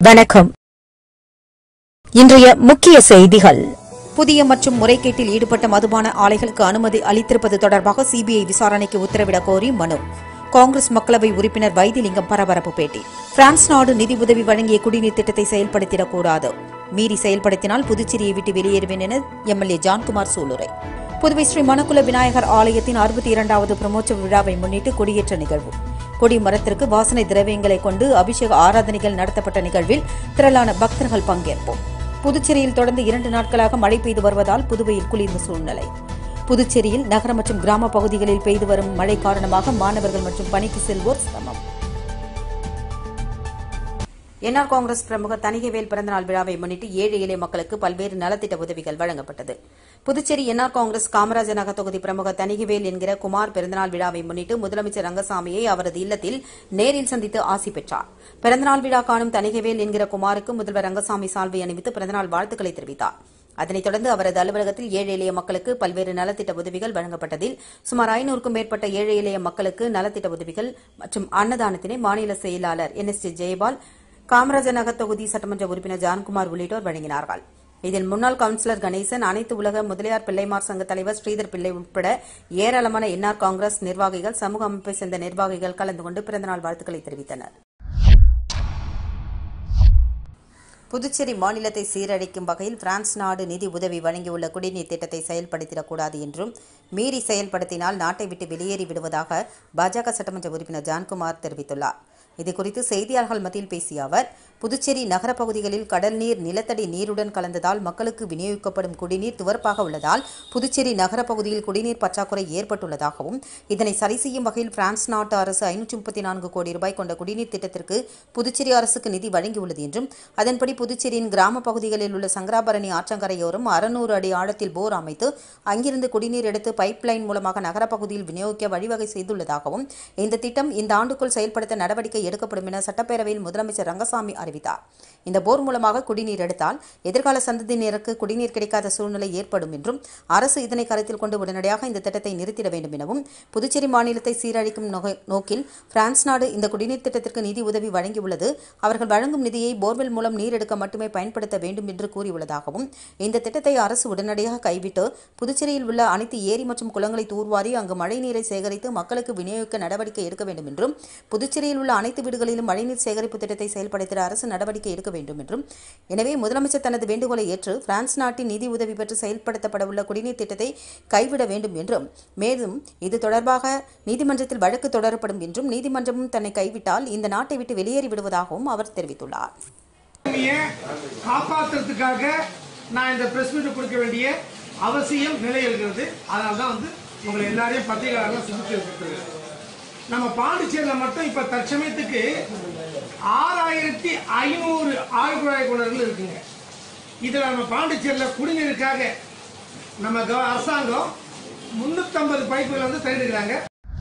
வணக்கம் இன்றைய முக்கிய செய்திகள் புதிய மற்றும் முறைகேட்டில் ஈடுபட்ட மதுபான ஆலைகளுக்கு அனுமதி அளித்திருப்பது தொடர்பாக சிபிஐ விசாரணைக்கு உத்தரவிடக் கோரி மனு காங்கிரஸ் மக்களவை உறுப்பினர் வைத்திலிங்கம் பரபரப்பு பேட்டி பிரான்ஸ் நாடு நிதி உதவி வழங்கிய குடிநீர் திட்டத்தை செயல்படுத்திடக்கூடாது மீறி செயல்படுத்தினால் புதுச்சேரியை விட்டு வெளியேறுவேன் என எம்எல்ஏ ஜான்குமார் சூளுரை புதுவை ஸ்ரீ மணக்குல விநாயகர் ஆலயத்தின் அறுபத்தி இரண்டாவது பிரமோற்சவ விழாவை முன்னிட்டு கொடியேற்ற நிகழ்வு கொடி மரத்திற்கு வாசனை திரவியங்களை கொண்டு அபிஷேக ஆராதனைகள் நடத்தப்பட்ட நிகழ்வில் திரளான பக்தர்கள் பங்கேற்போம் புதுச்சேரியில் தொடர்ந்து இரண்டு நாட்களாக மழை பெய்து வருவதால் புதுவையில் குளிர்ந்த சூழ்நிலை புதுச்சேரியில் நகர மற்றும் கிராம பகுதிகளில் பெய்து வரும் மழை காரணமாக மாணவர்கள் மற்றும் பணிக்கு செல்வோர் சிரமம் என்ஆர் காங்கிரஸ் பிரமுகர் தணிகைவேல் பிறந்தநாள் விழாவை முன்னிட்டு ஏழை எளிய மக்களுக்கு பல்வேறு நலத்திட்ட உதவிகள் வழங்கப்பட்டது புதுச்சேரி என்ஆர் காங்கிரஸ் காமராஜர் நகர் தொகுதி பிரமுகர் தணிகைவேல் என்கிற குமார் பிறந்தநாள் விழாவை முன்னிட்டு முதலமைச்சர் ரங்கசாமியை அவரது இல்லத்தில் நேரில் சந்தித்து ஆசி பெற்றார் பிறந்தநாள் விழா காணும் தணிகைவேல் என்கிற குமாருக்கு முதல்வர் ரங்கசாமி சால்வை அணிவித்து பிறந்தநாள் வாழ்த்துக்களை தெரிவித்தார் அதனைத் தொடர்ந்து அவரது அலுவலகத்தில் ஏழை எளிய மக்களுக்கு பல்வேறு நலத்திட்ட உதவிகள் வழங்கப்பட்டதில் சுமார் ஐநூறுக்கும் மேற்பட்ட ஏழை எளிய மக்களுக்கு நலத்திட்ட உதவிகள் மற்றும் அன்னதானத்தினை மாநில செயலாளர் N S T Jayabal Kamarajar Nagar தொகுதி சட்டமன்ற உறுப்பினர் ஜான்குமார் உள்ளிட்டோர் வழங்கினார்கள் இதில் முன்னாள் கவுன்சிலர் கணேசன் அனைத்து உலக முதலியார் பிள்ளைமார் சங்க தலைவர் ஸ்ரீதர் பிள்ளை உட்பட ஏராளமான என்ஆர் காங்கிரஸ் நிர்வாகிகள் சமூக அமைப்பை சேர்ந்த நிர்வாகிகள் கலந்து கொண்டு பிறந்தநாள் வாழ்த்துக்களை தெரிவித்தனர் புதுச்சேரி மாநிலத்தை சீரழிக்கும் வகையில் பிரான்ஸ் நாடு நிதி உதவி வழங்கியுள்ள குடிநீர் திட்டத்தை செயல்படுத்திடக்கூடாது என்றும் மீறி செயல்படுத்தினால் நாட்டை விட்டு வெளியேறி விடுவதாக பாஜக சட்டமன்ற உறுப்பினர் ஜான்குமார் தெரிவித்துள்ளார் இதுகுறித்து செய்தியாளர்கள் மத்தியில் பேசிய அவர் புதுச்சேரி நகர பகுதிகளில் கடல் நீர் நிலத்தடி நீருடன் கலந்ததால் மக்களுக்கு விநியோகிக்கப்படும் குடிநீர் துவர்ப்பாக உள்ளதால் புதுச்சேரி நகர பகுதியில் குடிநீர் பற்றாக்குறை ஏற்பட்டுள்ளதாகவும் இதனை சரி செய்யும் வகையில் பிரான்ஸ் நாட்டு அரசு ஐநூற்றி முப்பத்தி நான்கு கோடி ரூபாய் கொண்ட குடிநீர் திட்டத்திற்கு புதுச்சேரி அரசுக்கு நிதி வழங்கியுள்ளது என்றும் அதன்படி புதுச்சேரியின் கிராம பகுதிகளில் உள்ள சங்கராபரணி ஆற்றங்கரையோரம் அறுநூறு அடி ஆழத்தில் போர் அமைத்து அங்கிருந்து குடிநீர் எடுத்து பைப் லைன் மூலமாக நகர பகுதியில் விநியோகிக்க வழிவகை செய்துள்ளதாகவும் இந்த திட்டம் இந்த ஆண்டுக்குள் செயல்படுத்த நடவடிக்கை எடுக்கப்படும் என சட்டப்பேரவையில் முதலமைச்சர் ரங்கசாமி அறிவித்தார் இந்த போர் மூலமாக குடிநீர் எடுத்தால் எதிர்கால சந்ததியினருக்கு குடிநீர் கிடைக்காத சூழ்நிலை ஏற்படும் என்றும் அரசு இதனை கருத்தில் கொண்டு உடனடியாக இந்த திட்டத்தை நிறுத்திட வேண்டும் எனவும் புதுச்சேரி மாநிலத்தை சீரழிக்கும் நோக- நோக்கில் பிரான்ஸ் நாடு இந்த குடிநீர் திட்டத்திற்கு நிதி உதவி வழங்கியுள்ளது அவர்கள் வழங்கும் நிதியை போர்வெல் மூலம் நீர் எடுக்க மட்டுமே பயன்படுத்த வேண்டும் என்று கூறியுள்ளதாகவும் இந்த திட்டத்தை அரசு உடனடியாக கைவிட்டு புதுச்சேரியில் உள்ள அனைத்து ஏரி மற்றும் குளங்களை தூர்வாரி அங்கு மழை நீரை சேகரித்து மக்களுக்கு விநியோகிக்க நடவடிக்கை எடுக்க வேண்டும் என்றும் புதுச்சேரியில் உள்ள அனைத்து வீடுகளிலும் மழைநீர் சேகரிப்பு திட்டத்தை செயல்படுத்த அரசு நடவடிக்கை எடுக்க வேண்டும் என்றும் எனவே முதலமைச்சர் தனது வேண்டுகோளை ஏற்று பிரான்ஸ் நாட்டின் நிதி உதவி பெற்று செயல்படுத்தப்பட உள்ள குடிநீர் திட்டத்தை கைவிட வேண்டும் என்றும் மேலும் இது தொடர்பாக நீதிமன்றத்தில் வழக்கு தொடரப்படும் என்றும் நீதிமன்றமும் தன்னை கைவிட்டால் இந்த நாட்டை விட்டு வெளியேறி விடுவதாகவும் அவர் தெரிவித்துள்ளார் பூமியை காப்பாத்துறதுக்காக நான் இந்த பிரஸ் மீட் கொடுக்க வேண்டிய அவசியம் நிலை இருக்கிறது அதனால தான் வந்து உங்களை எல்லாரையும் பத்திரிகையாளர்கள் சந்திச்சு வச்சிருக்கிறது நம்ம பாண்டிச்சேரியில் மட்டும் இப்ப தற்சமயத்துக்கு ஆறாயிரத்தி ஐநூறு ஆழ்குழாய் குணர்கள் இருக்குங்க இதுல நம்ம பாண்டிச்சேரியில் குடிநீருக்காக நம்ம கவ- அரசாங்கம் முன்னூத்தம்பது பைப்புகளை வந்து திறந்துக்கிறாங்க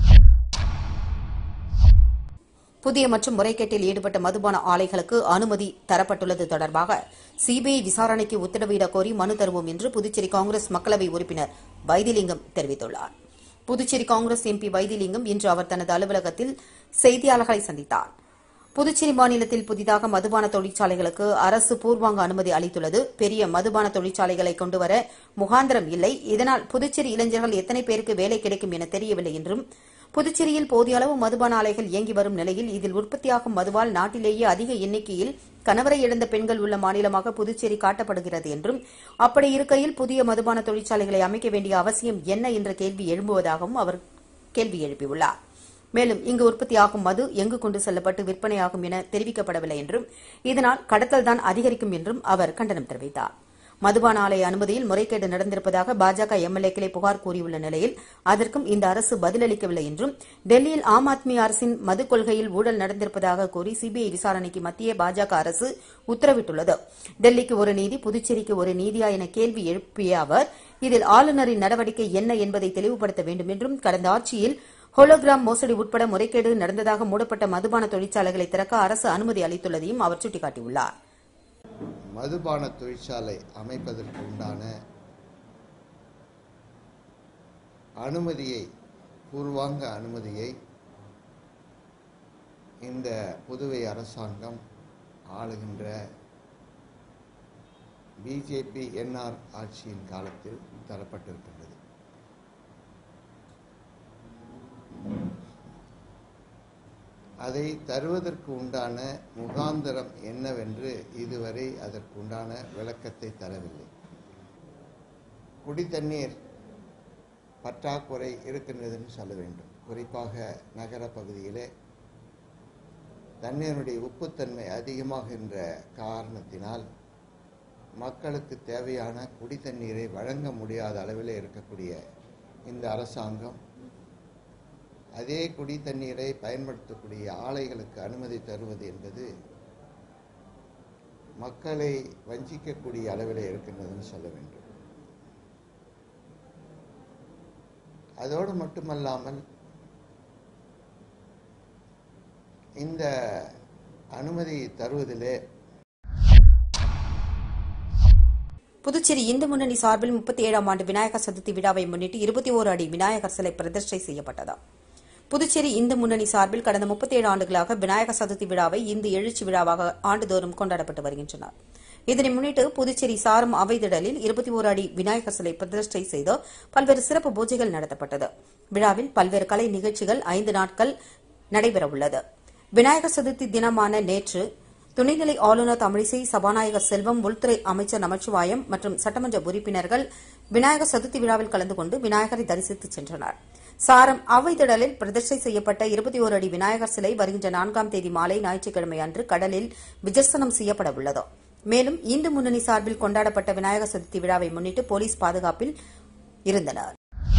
புதிய மற்றும் முறைகேட்டில் ஈடுபட்ட மதுபான ஆலைகளுக்கு அனுமதி தரப்பட்டுள்ளது தொடர்பாக சிபிஐ விசாரணைக்கு உத்தரவிடக் கோரி மனு தருவோம் என்று புதுச்சேரி காங்கிரஸ் மக்களவை உறுப்பினர் வைத்திலிங்கம் தெரிவித்துள்ளார் புதுச்சேரி காங்கிரஸ் எம்பி வைத்திலிங்கம் இன்று அவர் தனது அலுவலகத்தில் செய்தியாளர்களை சந்தித்தார் புதுச்சேரி மாநிலத்தில் புதிதாக மதுபான தொழிற்சாலைகளுக்கு அரசு பூர்வாங்க அனுமதி அளித்துள்ளது பெரிய மதுபான தொழிற்சாலைகளை கொண்டுவர முகாந்திரம் இல்லை இதனால் புதுச்சேரி இளைஞர்கள் எத்தனை பேருக்கு வேலை கிடைக்கும் என தெரியவில்லை என்றும் புதுச்சேரியில் போதிய அளவு மதுபான ஆலைகள் இயங்கி வரும் நிலையில் இதில் உற்பத்தியாகும் மதுவால் நாட்டிலேயே அதிக எண்ணிக்கையில் கணவரை இழந்த பெண்கள் உள்ள மாநிலமாக புதுச்சேரி காட்டப்படுகிறது என்றும் அப்படி இருக்கையில் புதிய மதுபான தொழிற்சாலைகளை அமைக்க வேண்டிய அவசியம் என்ன என்ற கேள்வி எழும்புவதாகவும் அவர் கேள்வி எழுப்பியுள்ளார் மேலும் இங்கு உற்பத்தியாகும் மது எங்கு கொண்டு செல்லப்பட்டு விற்பனையாகும் என தெரிவிக்கப்படவில்லை என்றும் இதனால் கடத்தல் தான் அதிகரிக்கும் என்றும் அவர் கண்டனம் தெரிவித்தார் மதுபான ஆலய அனுமதியில் முறைகேடு நடந்திருப்பதாக பாஜக எம்எல்ஏக்களே புகார் கூறியுள்ள நிலையில் அதற்கும் இந்த அரசு பதிலளிக்கவில்லை என்றும் டெல்லியில் ஆம் ஆத்மி அரசின் மது கொள்கையில் ஊழல் நடந்திருப்பதாக கூறி சிபிஐ விசாரணைக்கு மத்திய பாஜக அரசு உத்தரவிட்டுள்ளது டெல்லிக்கு ஒரு நீதி புதுச்சேரிக்கு ஒரு நீதியா என கேள்வி எழுப்பிய அவர் இதில் ஆளுநரின் நடவடிக்கை என்ன என்பதை தெளிவுபடுத்த வேண்டும் என்றும் கடந்த ஆட்சியில் ஹோலோகிராம் மோசடி உட்பட முறைகேடு நடந்ததாக மூடப்பட்ட மதுபான தொழிற்சாலைகளை திறக்க அரசு அனுமதி அளித்துள்ளதையும் அவர் சுட்டிக்காட்டியுள்ளார் மதுபான தொழிற்சாலை அமைப்பதற்கு உண்டான அனுமதியை பூர்வாங்க அனுமதியை இந்த புதுவை அரசாங்கம் ஆளுகின்ற பிஜேபி என்ஆர் ஆட்சியின் காலத்தில் தரப்பட்டிருக்கின்றது அதை தருவதற்கு உண்டான முகாந்திரம் என்னவென்று இதுவரை அதற்கு உண்டான விளக்கத்தை தரவில்லை குடித்தண்ணீர் பற்றாக்குறை இருக்கின்றதுன்னு சொல்ல வேண்டும் குறிப்பாக நகர பகுதியிலே தண்ணீருடைய உப்புத்தன்மை அதிகமாகின்ற காரணத்தினால் மக்களுக்கு தேவையான குடித்தண்ணீரை வழங்க முடியாத அளவில் இருக்கக்கூடிய இந்த அரசாங்கம் அதே குடி தண்ணீரை பயன்படுத்தக்கூடிய ஆலைகளுக்கு அனுமதி தருவது என்பது மக்களை வஞ்சிக்கக்கூடிய அளவில் இருக்கின்றதுன்னு சொல்ல வேண்டும் அதோடு மட்டுமல்லாமல் இந்த அனுமதி தருவதிலே புதுச்சேரி இந்து முன்னணி சார்பில் முப்பத்தி ஏழாம் ஆண்டு விநாயகர் சதுர்த்தி விழாவை முன்னிட்டு இருபத்தி ஓரு அடி விநாயகர் சிலை பிரதிஷ்டை செய்யப்பட்டது புதுச்சேரி இந்து முன்னணி சார்பில் கடந்த முப்பத்தி ஏழு ஆண்டுகளாக விநாயகர் சதுர்த்தி விழாவை இந்து எழுச்சி விழாவாக ஆண்டுதோறும் கொண்டாடப்பட்டு வருகின்றனர் இதனை முன்னிட்டு புதுச்சேரி சாரம் அவைதிடலில் இருபத்தி ஓரு அடி விநாயகர் சிலை பிரதிஷ்டை செய்து பல்வேறு சிறப்பு பூஜைகள் நடத்தப்பட்டது விழாவில் பல்வேறு கலை நிகழ்ச்சிகள் ஐந்து நாட்கள் நடைபெறவுள்ளது விநாயகர் சதுர்த்தி தினமான நேற்று துணைநிலை ஆளுநர் தமிழிசை சபாநாயகர் செல்வம் உள்துறை அமைச்சர் நமச்சிவாயம் மற்றும் சட்டமன்ற உறுப்பினர்கள் விநாயகர் சதுர்த்தி விழாவில் கலந்து கொண்டு விநாயகரை தரிசித்து சென்றனர் சாரம் அவைதிடலில் பிரதிஷ்டை செய்யப்பட்ட இருபத்தி ஓரு அடி விநாயகர் சிலை வருகின்ற நான்காம் தேதி மாலை ஞாயிற்றுக்கிழமை அன்று கடலில் விஜர்சனம் செய்யப்பட உள்ளது மேலும் இந்து முன்னணி சார்பில் கொண்டாடப்பட்ட விநாயகர் சதுர்த்தி விழாவை முன்னிட்டு போலீஸ் பாதுகாப்பில் இருந்தனர்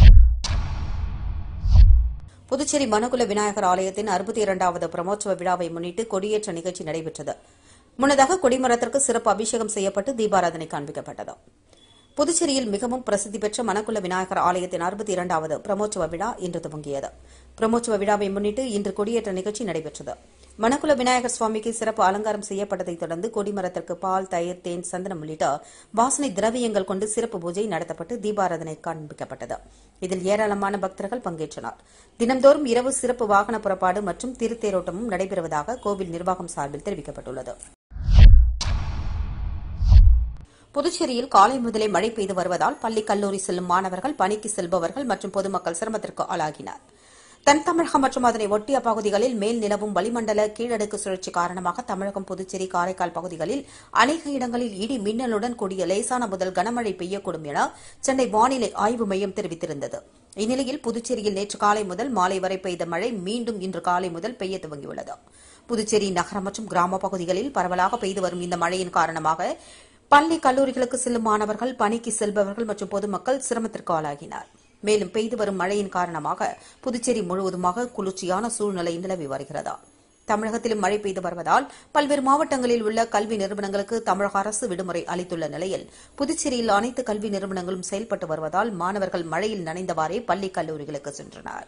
புதுச்சேரி மனுகுல விநாயகர் ஆலயத்தின் அறுபத்தி இரண்டாவது பிரமோற்சவ விழாவை முன்னிட்டு கொடியேற்ற நிகழ்ச்சி நடைபெற்றது முன்னதாக கொடிமரத்திற்கு சிறப்பு அபிஷேகம் செய்யப்பட்டு தீபாராதனை காண்பிக்கப்பட்டது புதுச்சேரியில் மிகவும் பிரசித்தி பெற்ற மணக்குள விநாயகர் ஆலயத்தின் அறுபத்தி இரண்டாவது பிரமோற்சவ விழா இன்று துவங்கியது பிரமோற்சவ விழாவை முன்னிட்டு இன்று கொடியேற்ற நிகழ்ச்சி நடைபெற்றது மணக்குள விநாயகர் சுவாமிக்கு சிறப்பு அலங்காரம் செய்யப்பட்டதைத் தொடர்ந்து கொடிமரத்திற்கு பால் தயிர் தேன் சந்தனம் உள்ளிட்ட வாசனை திரவியங்கள் கொண்டு சிறப்பு பூஜை நடத்தப்பட்டு தீபாராதனை காண்பிக்கப்பட்டது இதில் ஏராளமான பக்தர்கள் பங்கேற்றனர் தினந்தோறும் இரவு சிறப்பு வாகன புறப்பாடு மற்றும் திருத்தேரோட்டமும் நடைபெறுவதாக கோவில் நிர்வாகம் சார்பில் தெரிவிக்கப்பட்டுள்ளது புதுச்சேரியில் காலை முதலே மழை பெய்து வருவதால் பள்ளி கல்லூரி செல்லும் மாணவர்கள் பணிக்கு செல்பவர்கள் மற்றும் பொதுமக்கள் சிரமத்திற்கு ஆளாகினர் தென் தமிழகம் மற்றும் அதனை ஒட்டிய பகுதிகளில் மேல் நிலவும் வளிமண்டல கீழடுக்கு சுழற்சி காரணமாக தமிழகம் புதுச்சேரி காரைக்கால் பகுதிகளில் அநேக இடங்களில் இடி மின்னலுடன் கூடிய லேசான முதல் கனமழை பெய்யக்கூடும் என சென்னை வானிலை ஆய்வு மையம் தெரிவித்திருந்தது இந்நிலையில் புதுச்சேரியில் நேற்று காலை முதல் மாலை வரை பெய்த மழை மீண்டும் இன்று காலை முதல் பெய்ய துவங்கியுள்ளது புதுச்சேரி நகரம் மற்றும் கிராம பகுதிகளில் பரவலாக பெய்து வரும் இந்த மழையின் காரணமாக பள்ளி கல்லூரிகளுக்கு செல்லும் மாணவர்கள் பணிக்கு செல்பவர்கள் மற்றும் பொதுமக்கள் சிரமத்திற்கு ஆளாகினர் மேலும் பெய்து வரும் மழையின் காரணமாக புதுச்சேரி முழுவதுமாக குளிர்ச்சியான சூழ்நிலை நிலவி வருகிறது தமிழகத்திலும் மழை பெய்து வருவதால் பல்வேறு மாவட்டங்களில் உள்ள கல்வி நிறுவனங்களுக்கு தமிழக அரசு விடுமுறை அளித்துள்ள நிலையில் புதுச்சேரியில் அனைத்து கல்வி நிறுவனங்களும் செயல்பட்டு வருவதால் மாணவர்கள் மழையில் நனைந்தவாறே பள்ளி கல்லூரிகளுக்கு சென்றனர்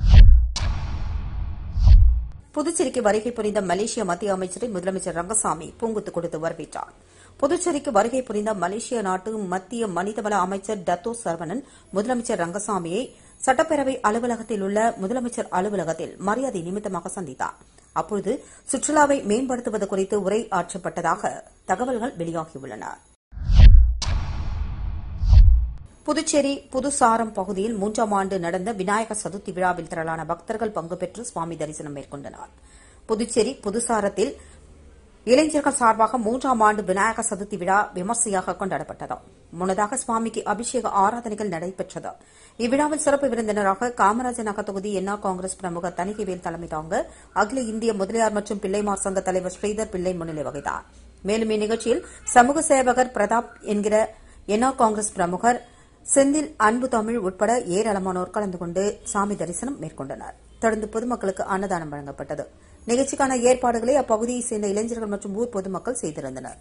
புதுச்சேரிக்கு வருகை புரிந்த மலேசிய மத்திய அமைச்சரை முதலமைச்சர் ரங்கசாமி பூங்குத்து கொடுத்து வரவேற்றார் புதுச்சேரிக்கு வருகை புரிந்த மலேசிய நாட்டு மத்திய மனிதவள அமைச்சர் டத்தோ சரவணன் முதலமைச்சர் ரங்கசாமியை சட்டப்பேரவை அலுவலகத்தில் உள்ள முதலமைச்சர் அலுவலகத்தில் மரியாதை நிமித்தமாக சந்தித்தார் அப்போது சுற்றுலாவை மேம்படுத்துவது குறித்து உரை ஆற்றப்பட்டதாக தகவல்கள் வெளியாகியுள்ளன புதுச்சேரி புதுசாரம் பகுதியில் மூன்றாம் ஆண்டு நடந்த விநாயகர் சதுர்த்தி விழாவில் திரளான பக்தர்கள் பங்கு பெற்று சுவாமி தரிசனம் மேற்கொண்டனர் புதுச்சேரி புதுசாரத்தில் இளைஞர்கள் சார்பாக மூன்றாம் ஆண்டு விநாயகர் சதுர்த்தி விழா விமர்சையாக கொண்டாடப்பட்டது முன்னதாக சுவாமிக்கு அபிஷேக ஆராதனைகள் நடைபெற்றது இவ்விழாவில் சிறப்பு விருந்தினராக காமராஜர் நகர் தொகுதி என்ஆர் காங்கிரஸ் பிரமுகர் தணிகைவேல் தலைமை தாங்க அகில இந்திய முதலியார் மற்றும் பிள்ளைமார் சங்க தலைவர் ஸ்ரீதர் பிள்ளை முன்னிலை வகித்தார் மேலும் இந்நிகழ்ச்சியில் சமூக சேவகர் பிரதாப் என்கிற என்ஆர் காங்கிரஸ் பிரமுகர் செந்தில் அன்பு தமிழ் உட்பட ஏராளமானோர் கலந்து கொண்டு சாமி தரிசனம் மேற்கொண்டனர் தொடர்ந்து பொதுமக்களுக்கு அன்னதானம் வழங்கப்பட்டது நிகழ்ச்சிக்கான ஏற்பாடுகளை அப்பகுதியைச் சேர்ந்த இளைஞர்கள் மற்றும் ஊர் பொதுமக்கள் செய்திருந்தனர்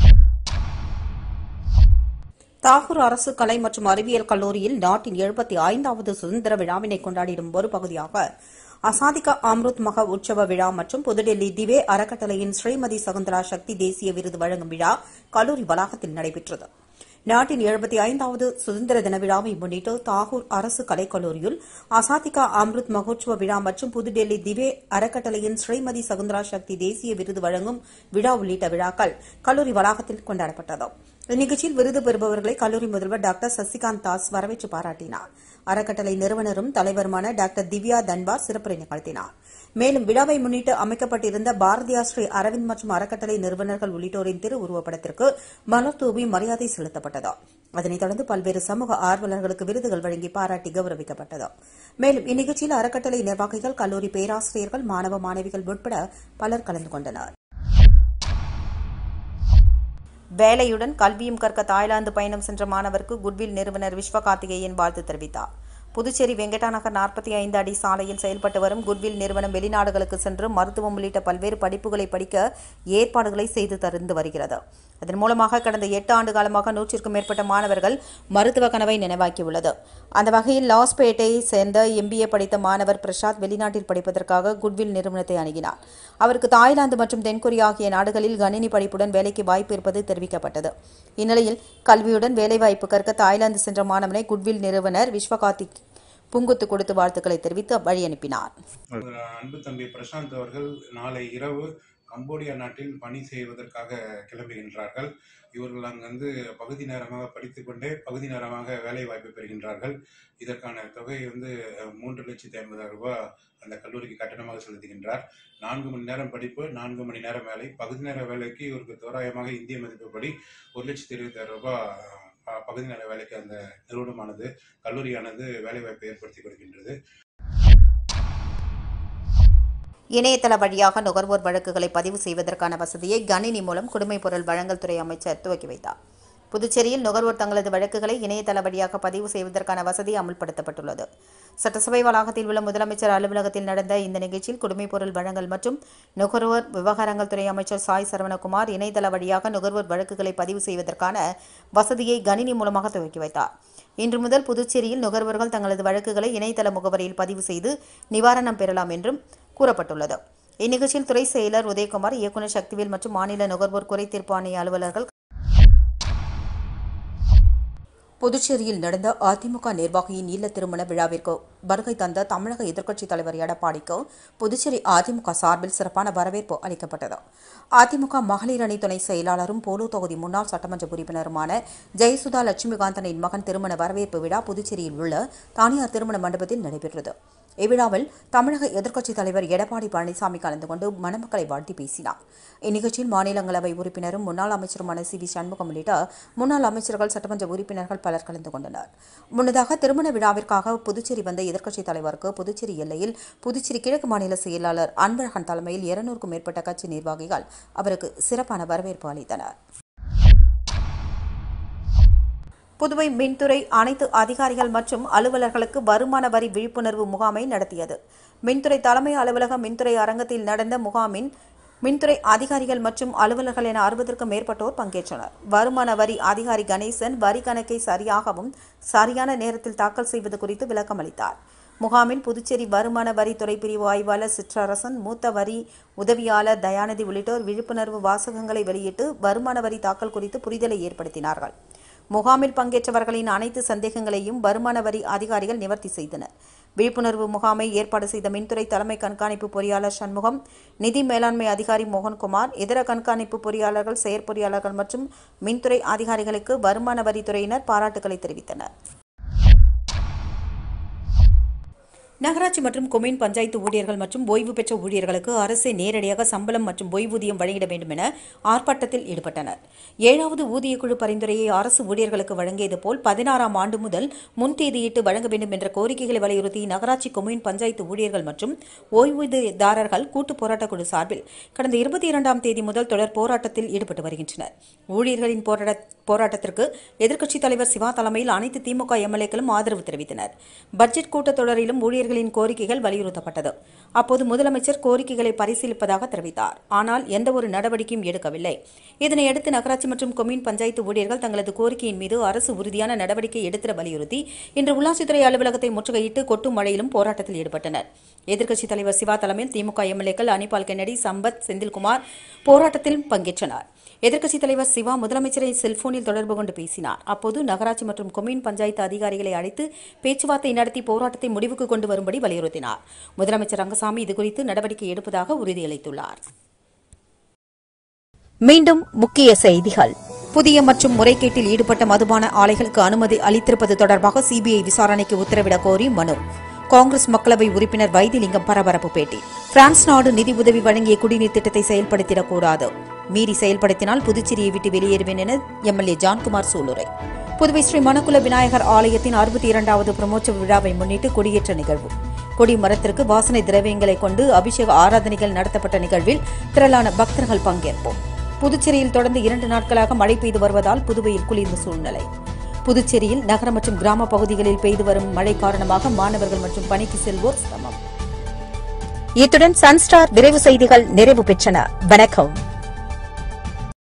தாகூர் அரசு கலை மற்றும் அறிவியல் கல்லூரியில் நாட்டின் எழுபத்தி ஐந்தாவது சுதந்திர விழாவினை கொண்டாடிடும் ஒரு பகுதியாக அசாதிகா அம்ருத் மக உற்சவ விழா மற்றும் புதுடெல்லி திவே அறக்கட்டளையின் ஸ்ரீமதி சகுந்தரா சக்தி தேசிய விருது வழங்கும் விழா கல்லூரி வளாகத்தில் நடைபெற்றது நாட்டின் எழுபத்தி ஐந்தாவது சுதந்திர தின விழாவை முன்னிட்டு தாகூர் அரசு கலைக்கல்லூரியில் அசாதிகா அம்ருத் மகோத்சவ விழா மற்றும் புதுடெல்லி திவே அறக்கட்டளையின் ஸ்ரீமதி சகுந்தரா சக்தி தேசிய விருது வழங்கும் விழா உள்ளிட்ட விழாக்கள் கல்லூரி வளாகத்தில் கொண்டாடப்பட்டது இந்நிகழ்ச்சியில் விருது பெறுபவர்களை கல்லூரி முதல்வர் டாக்டர் சசிகாந்த் தாஸ் வரவேற்று பாராட்டினார் அறக்கட்டளை நிறுவனரும் தலைவருமான டாக்டர் திவ்யா தன்பார் சிறப்புரை நிகழ்த்தினார் மேலும் விழாவை முன்னிட்டு அமைக்கப்பட்டிருந்த பாரதியார் ஸ்ரீ அரவிந்த் மற்றும் அறக்கட்டளை நிறுவனர்கள் உள்ளிட்டோரின் திரு உருவப்படத்திற்கு மலர் தூவி மரியாதை செலுத்தப்பட்டது அதனைத் தொடர்ந்து பல்வேறு சமூக ஆர்வலர்களுக்கு விருதுகள் வழங்கி பாராட்டி கௌரவிக்கப்பட்டது மேலும் இந்நிகழ்ச்சியில் அறக்கட்டளை நிர்வாகிகள் கல்லூரி பேராசிரியர்கள் மாணவ மாணவிகள் உட்பட பலர் கலந்து கொண்டனர் வேலையுடன் கல்வியும் கற்க தாய்லாந்து பயணம் சென்ற மாணவருக்கு குட்வில் நிறுவனர் விஸ்வகார்த்திகேயன் வாழ்த்து தெரிவித்தார் புதுச்சேரி வெங்கடா நகர் நாற்பத்தி ஐந்து அடி சாலையில் செயல்பட்டு வரும் குட்வில் நிறுவனம் வெளிநாடுகளுக்கு சென்று மருத்துவம் உள்ளிட்ட பல்வேறு படிப்புகளை படிக்க ஏற்பாடுகளை செய்து தந்து வருகிறது அதன் மூலமாக கடந்த எட்டு ஆண்டு காலமாக நூற்றிற்கும் மேற்பட்ட மாணவர்கள் மருத்துவ கனவை நினைவாக்கியுள்ளது அந்த வகையில் லாஸ்பேட்டையை சேர்ந்த எம்பிஏ படித்த மாணவர் பிரசாத் வெளிநாட்டில் படிப்பதற்காக குட்வில் நிறுவனத்தை அணுகினார் அவருக்கு தாய்லாந்து மற்றும் தென்கொரியா ஆகிய நாடுகளில் கணினி படிப்புடன் வேலைக்கு வாய்ப்பு இருப்பது தெரிவிக்கப்பட்டது இந்நிலையில் கல்வியுடன் வேலைவாய்ப்பு கற்க தாய்லாந்து சென்ற மாணவனை குட்வில் நிறுவனர் விஸ்வகார்த்திக் புங்குத்து கொடுத்து வாழ்த்துக்களை தெரிவித்து வழி அனுப்பினார் அன்பு தம்பி பிரசாந்த் அவர்கள் நாளை இரவு கம்போடியா நாட்டில் பணி செய்வதற்காக கிளம்புகின்றார்கள் இவர்கள் அங்கிருந்து பகுதி நேரமாக படித்துக்கொண்டே பகுதி நேரமாக வேலை வாய்ப்பு பெறுகின்றார்கள் இதற்கான தொகை வந்து அஹ், மூன்று லட்சத்தி ஐம்பதாயிரம் ரூபாய் அந்த கல்லூரிக்கு கட்டணமாக செலுத்துகின்றார் நான்கு மணி நேரம் படிப்பு நான்கு மணி நேரம் வேலை பகுதி நேர வேலைக்கு இவருக்கு தோராயமாக இந்திய மதிப்புப்படி ஒரு லட்சத்தி இருபத்தாயிரம் ரூபாய் அஹ், பகுதி நேர வேலைக்கு அந்த நிறுவனமானது கல்லூரியானது வேலை வாய்ப்பை ஏற்படுத்தி கொடுக்கின்றது இணையதள வழியாக நுகர்வோர் வழக்குகளை பதிவு செய்வதற்கான வசதியை கணினி மூலம் குடிமைப் பொருள் வழங்கல் துறை அமைச்சர் துவக்கி வைத்தார் புதுச்சேரியில் நுகர்வோர் தங்களது வழக்குகளை இணையதள வழியாக பதிவு செய்வதற்கான வசதி அமல்படுத்தப்பட்டுள்ளது சட்டசபை வளாகத்தில் உள்ள முதலமைச்சர் அலுவலகத்தில் நடந்த இந்த நிகழ்ச்சியில் குடிமைப் பொருள் வழங்கல் மற்றும் நுகர்வோர் விவகாரங்கள் துறை அமைச்சர் சாய் சரவணகுமார் இணையதள வழியாக நுகர்வோர் வழக்குகளை பதிவு செய்வதற்கான வசதியை கணினி மூலமாக துவக்கி வைத்தார் இன்று முதல் புதுச்சேரியில் நுகர்வோர்கள் தங்களது வழக்குகளை இணையதள முகவரியில் பதிவு செய்து நிவாரணம் பெறலாம் என்றும் கூறப்பட்டுள்ளது இந்நிகழ்ச்சியில் துறை செயலர் உதயகுமார் இயக்குநர் சக்திவேல் மற்றும் மாநில நுகர்வோர் குறை தீர்ப்பு ஆணைய அலுவலர்கள் புதுச்சேரியில் நடந்த அதிமுக நிர்வாகியின் இல்ல திருமண விழாவிற்கு வருகை தந்த தமிழக எதிர்க்கட்சித் தலைவர் எடப்பாடிக்கு புதுச்சேரி அதிமுக சார்பில் சிறப்பான வரவேற்பு அளிக்கப்பட்டது அதிமுக மகளிர் அணி துணை செயலாளரும் போலூ தொகுதி முன்னாள் சட்டமன்ற உறுப்பினருமான ஜெயசுதா லட்சுமிகாந்தனின் மகன் திருமண வரவேற்பு விழா புதுச்சேரியில் உள்ள தனியார் திருமண மண்டபத்தில் நடைபெற்றது இவ்விழாவில் தமிழக எதிர்க்கட்சித் தலைவர் எடப்பாடி பழனிசாமி கலந்து கொண்டு மணமக்களை வாழ்த்தி பேசினார் இந்நிகழ்ச்சியில் மாநிலங்களவை உறுப்பினரும் முன்னாள் அமைச்சருமான சி வி சண்முகம் உள்ளிட்ட முன்னாள் அமைச்சர்கள் சட்டமன்ற உறுப்பினர்கள் பலர் கலந்து கொண்டனர் முன்னதாக திருமண விழாவிற்காக புதுச்சேரி வந்த எதிர்க்கட்சித் தலைவருக்கு புதுச்சேரி எல்லையில் புதுச்சேரி கிழக்கு மாநில செயலாளர் அன்பழகன் தலைமையில் இருநூறுக்கும் மேற்பட்ட கட்சி நிர்வாகிகள் அவருக்கு சிறப்பான வரவேற்பு அளித்தனர் புதுவை மின்துறை அனைத்து அதிகாரிகள் மற்றும் அலுவலர்களுக்கு வருமான வரி விழிப்புணர்வு முகாமை நடத்தியது மின்துறை தலைமை அலுவலக மின்துறை அரங்கத்தில் நடந்த முகாமின் மின்துறை அதிகாரிகள் மற்றும் அலுவலர்கள் என அறுபதற்கும் மேற்பட்டோர் பங்கேற்றனர் வருமான வரி அதிகாரி கணேசன் வரி கணக்கை சரியாகவும் சரியான நேரத்தில் தாக்கல் செய்வது குறித்து விளக்கம் அளித்தார் முகாமில் புதுச்சேரி வருமான வரித்துறை பிரிவு ஆய்வாளர் சிற்றரசன் மூத்த வரி உதவியாளர் தயாநிதி உள்ளிட்டோர் விழிப்புணர்வு வாசகங்களை வெளியிட்டு வருமான வரி தாக்கல் குறித்து புரிதலை ஏற்படுத்தினார்கள் முகாமில் பங்கேற்றவர்களின் அனைத்து சந்தேகங்களையும் வருமான வரி அதிகாரிகள் நிவர்த்தி செய்தனர் விழிப்புணர்வு முகாமை ஏற்பாடு செய்த மின்துறை தலைமை கண்காணிப்பு பொறியாளர் சண்முகம் நிதி மேலாண்மை அதிகாரி மோகன்குமார் இதர கண்காணிப்பு பொறியாளர்கள் செயற்பொறியாளர்கள் மற்றும் மின்துறை அதிகாரிகளுக்கு வருமான வரித்துறையினர் பாராட்டுகளை தெரிவித்தனர் நகராட்சி மற்றும் கொம்யூன் பஞ்சாயத்து ஊழியர்கள் மற்றும் ஓய்வு பெற்ற ஊழியர்களுக்கு அரசே நேரடியாக சம்பளம் மற்றும் ஓய்வூதியம் வழங்கிட வேண்டும் என ஆர்ப்பாட்டத்தில் ஈடுபட்டனர் ஏழாவது ஊதியக்குழு பரிந்துரையை அரசு ஊழியர்களுக்கு வழங்கியது போல் பதினாறாம் ஆண்டு முதல் முன்தேதியிட்டு வழங்க வேண்டும் என்ற கோரிக்கைகளை வலியுறுத்தி நகராட்சி கொம்யூன் பஞ்சாயத்து ஊழியர்கள் மற்றும் ஓய்வூதியதாரர்கள் கூட்டு போராட்டக் குழு சார்பில் கடந்த இருபத்தி இரண்டாம் தேதி முதல் தொடர் போராட்டத்தில் ஈடுபட்டு வருகின்றனர் ஊழியர்களின் போராட்ட போராட்டத்திற்கு எதிர்க்கட்சித் தலைவர் சிவா தலைமையில் அனைத்து திமுக எம்எல்ஏக்களும் ஆதரவு தெரிவித்தனர் பட்ஜெட் கூட்டத்தொடரிலும் ஊழியர்களின் கோரிக்கைகள் வலியுறுத்தப்பட்டது அப்போது முதலமைச்சர் கோரிக்கைகளை பரிசீலிப்பதாக தெரிவித்தார் ஆனால் எந்த ஒரு நடவடிக்கையும் எடுக்கவில்லை இதனையடுத்து நகராட்சி மற்றும் கொம்யூன் பஞ்சாயத்து ஊழியர்கள் தங்களது கோரிக்கையின் மீது அரசு உறுதியான நடவடிக்கை எடுத்திட வலியுறுத்தி இன்று உள்ளாட்சித்துறை அலுவலகத்தை முற்றுகையிட்டு கொட்டும் மழையிலும் போராட்டத்தில் ஈடுபட்டனர் எதிர்க்கட்சித் தலைவர் சிவா தலைமையில் திமுக எம்எல்ஏக்கள் அனிபால் கென்னடி சம்பத் செந்தில்குமார் போராட்டத்தில் பங்கேற்றனர் எதிர்க்கட்சித் தலைவர் சிவா முதலமைச்சரை செல்போனில் தொடர்பு கொண்டு பேசினார் அப்போது நகராட்சி மற்றும் கொம்யூன் பஞ்சாயத்து அதிகாரிகளை அழைத்து பேச்சுவார்த்தை நடத்தி போராட்டத்தை முடிவுக்கு கொண்டு வரும்படி வலியுறுத்தினார் முதலமைச்சர் ரங்கசாமி இதுகுறித்து நடவடிக்கை எடுப்பதாக உறுதியளித்துள்ளார் மீண்டும் முக்கிய செய்திகள் புதிய மற்றும் முறைகேட்டில் ஈடுபட்ட மதுபான ஆலைகளுக்கு அனுமதி அளித்திருப்பது தொடர்பாக சிபிஐ விசாரணைக்கு உத்தரவிடக் கோரி மனு காங்கிரஸ் மக்களவை உறுப்பினர் வைத்திலிங்கம் பரபரப்பு பேட்டி பிரான்ஸ் நாடு நிதி உதவி வழங்கிய குடிநீர் திட்டத்தை செயல்படுத்திடக்கூடாது மீறி செயல்படுத்தினால் புதுச்சேரியை விட்டு வெளியேறுவேன் என எம்எல்ஏ ஜான்குமார் சூளுரை புதுவை ஸ்ரீ மணக்குல விநாயகர் ஆலயத்தின் அறுபத்தி இரண்டாவது பிரமோற்சவ விழாவை முன்னிட்டு கொடியேற்ற நிகழ்வு கொடி மரத்திற்கு வாசனை திரவியங்களை கொண்டு அபிஷேக ஆராதனைகள் நடத்தப்பட்ட நிகழ்வில் திரளான பக்தர்கள் பங்கேற்போம் புதுச்சேரியில் தொடர்ந்து இரண்டு நாட்களாக மழை பெய்து வருவதால் புதுவையில் குளிர்ந்த சூழ்நிலை புதுச்சேரியில் நகர மற்றும் கிராம பகுதிகளில் பெய்து வரும் மழை காரணமாக மாணவர்கள் மற்றும் பணிக்கு செல்வோர் சிரமம் இத்துடன் சன்ஸ்டார் விரைவு செய்திகள் நிறைவு பெற்றன வணக்கம்